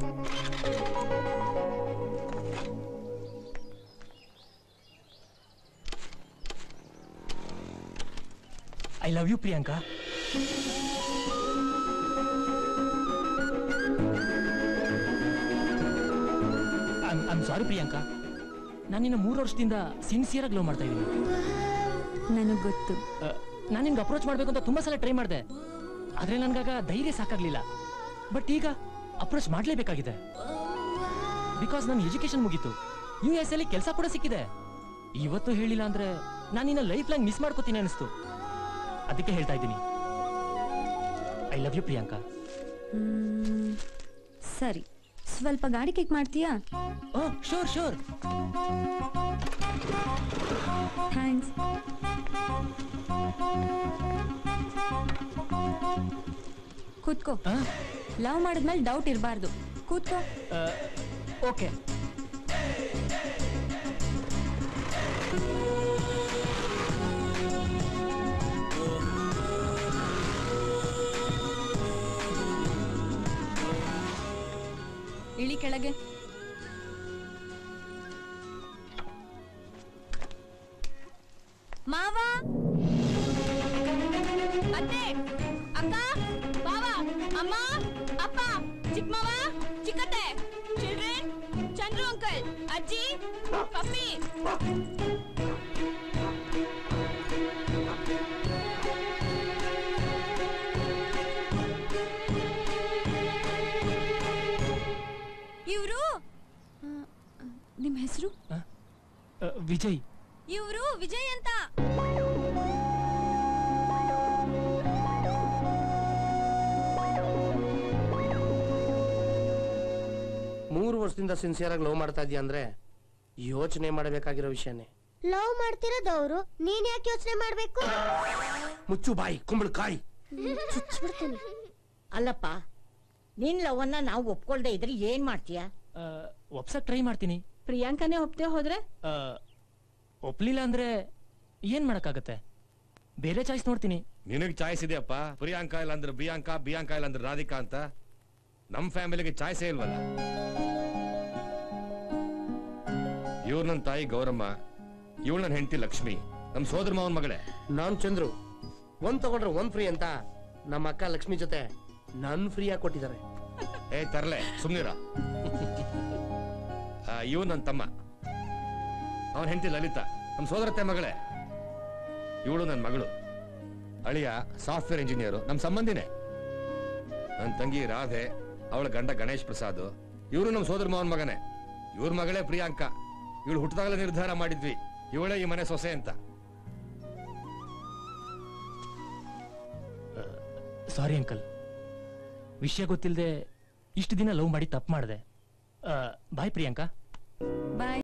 I love you Priyanka I'm sorry Priyanka ನಾನು ನಿನ್ನ ಮೂರು ವರ್ಷದಿಂದ ಸಿನ್ಸಿಯರ್ ಆಗಿ ಲವ್ ಮಾಡ್ತಾ ಇದ್ದೀನಿ ನನಗ್ ಗೊತ್ತು ನಾನು ನಿನ್ಗೆ ಅಪ್ರೋಚ್ ಮಾಡ್ಬೇಕು ಅಂತ ತುಂಬಾ ಸಲ ಟ್ರೈ ಮಾಡಿದೆ ಆದ್ರೆ ನನ್ಗಾಗ ಧೈರ್ಯ ಸಾಕಾಗ್ಲಿಲ್ಲ ಬಟ್ ಈಗ ಅಪ್ರೋಚ್ ಮಾಡ್ಲೇಬೇಕಾಗಿದೆ ಬಿಕಾಸ್ ನನ್ನ ಎಜುಕೇಶನ್ ಮುಗೀತು ಯು ಎಸ್ ಅಲ್ಲಿ ಕೆಲಸ ಕೂಡ ಸಿಕ್ಕಿದೆ ಇವತ್ತು ಹೇಳಿಲ್ಲ ಅಂದ್ರೆ ನಾನು ನಿನ್ನ ಲೈಫ್ ಲಾಂಗ್ ಮಿಸ್ ಮಾಡ್ಕೋತೀನಿ ಅನಿಸ್ತು ಅದಕ್ಕೆ ಹೇಳ್ತಾ ಇದ್ದೀನಿ ಐ ಲವ್ ಯು ಪ್ರಿಯಾಂಕಾ ಮ್, ಸರಿ ಸ್ವಲ್ಪ ಗಾಡಿ ಕಿಕ್ ಮಾಡ್ತೀಯಾ ಓ ಶೋರ್ ಶೋರ್ ಥ್ಯಾಂಕ್ಸ್ ಕೂತ್ಕೋ ಲವ್ ಮಾಡಿದ್ಮೇಲೆ ಡೌಟ್ ಇರಬಾರ್ದು ಕೂತ್ಕೋ ಓಕೆ ಇಳಿ ಕೆಳಗೆ ಮಾವ ಅತ್ತೆ ಅಕ್ಕ ಬಾವ ಅಮ್ಮ ಅಪ್ಪ ಚಿಕ್ಕಮ್ಮವ ಚಿಕ್ಕತ್ತೆ ಚಿಲ್ಡ್ರನ್ ಚಂದ್ರು ಅಂಕಲ್ ಅಜ್ಜಿ ಪಪ್ಪಿ ಇವರು ನಿಮ್ಮ ಹೆಸರು ವಿಜಯ್ ಇವರು ವಿಜಯ್ ಅಂತ ಮೂರು ವರ್ಷದಿಂದ ಸಿನ್ಸಿಯರ್ ಆಗಿ ಲವ್ ಮಾಡ್ತಾ ಇದೀಯ ಅಂದ್ರೆ ಯೋಚನೆ ಮಾಡಬೇಕಾಗಿರೋ ವಿಷಯನೇ ಲವ್ ಮಾಡ್ತಿರೋದವ್ರು ನೀನ್ ಯಾಕೆ ಯೋಚನೆ ಮಾಡ್ಬೇಕು ಮುಚ್ಚು ಬಾಯಿ ಕುಂಬಳಕಾಯಿ ಚುಚ್ಬಿಡ್ತೀನಿ ಅಲ್ಲಪ್ಪ ನಿನ್ ಲವನ್ನ ನಾವು ಒಪ್ಕೊಳ್ದೆ ಇದ್ರೆ ಏನ್ ಮಾಡ್ತೀಯ ಒಪ್ಸಕ್ ಟ್ರೈ ಮಾಡ್ತೀನಿ ಪ್ರಿಯಾಂಕನೇ ಒಪ್ತೆ ಹೋದ್ರೆ ಆ, ಒಪ್ಲಿಲ್ಲ ಅಂದ್ರೆ ಏನ್ ಮಾಡಕ್ಕಾಗತ್ತೆ ಬೇರೆ ಚಾಯ್ಸ್ ನೋಡ್ತೀನಿ ನಿನಗ್ ಚಾಯ್ಸ್ ಇದೆಯಪ್ಪ ಪ್ರಿಯಾಂಕಾ ಇಲ್ಲ ಅಂದ್ರೆ ಬಿಯಾಂಕಾ ಬಿಯಾಂಕಾ ಇಲ್ಲ ಅಂದ್ರೆ ರಾಧಿಕಾ ಅಂತ ನಮ್ ಫ್ಯಾಮಿಲಿಗೆ ಚಾಯ್ಸೇ ಇಲ್ವಲ್ಲ ಇವ್ರು ನನ್ನ ತಾಯಿ ಗೌರಮ್ಮ ಇವಳು ನನ್ನ ಹೆಂಡತಿ ಲಕ್ಷ್ಮಿ ನಮ್ ಸೋದರ ಮಾವನ್ ಮಗಳೇ ನಾನ್ ಚಂದ್ರು ಒಂದ್ ತಗೊಂಡ್ರೆ ಒಂದ್ ಫ್ರೀ ಅಂತ ನಮ್ಮ ಅಕ್ಕ ಲಕ್ಷ್ಮಿ ಜೊತೆ ನನ್ ಫ್ರೀ ಆಗಿ ಕೊಟ್ಟಿದ್ದಾರೆ ಏ ತರ್ಲೆ ಸುಮ್ನಿರ ಇವ್ ನನ್ನ ತಮ್ಮ ಅವನ್ ಹೆಂಡತಿ ಲಲಿತಾ ನಮ್ ಸೋದರತ್ತೆ ಮಗಳೇ ಇವಳು ನನ್ನ ಮಗಳು ಅಳಿಯ ಸಾಫ್ಟ್ವೇರ್ ಇಂಜಿನಿಯರು ನಮ್ ಸಂಬಂಧಿನೇ ನನ್ನ ತಂಗಿ ರಾಧೆ ಅವಳ ಗಂಡ ಗಣೇಶ್ ಪ್ರಸಾದ್ ಇವರು ನಮ್ಮ ಸೋದರ ಮಾವನ್ ಮಗನೇ ಇವ್ರ ಮಗಳೇ ಪ್ರಿಯಾಂಕಾ ಇವಳು ಹುಟ್ಟಿದಾಗಲೇ ನಿರ್ಧಾರ ಮಾಡಿದ್ವಿ ಇವಳೇ ಈ ಮನೆ ಸೊಸೆ ಅಂತ ಸಾರಿ ಅಂಕಲ್ ವಿಷಯ ಗೊತ್ತಿಲ್ಲದೆ ಇಷ್ಟು ದಿನ ಲವ್ ಮಾಡಿ ತಪ್ಪು ಮಾಡಿದೆ ಬಾಯ್ ಪ್ರಿಯಾಂಕಾ ಬಾಯ್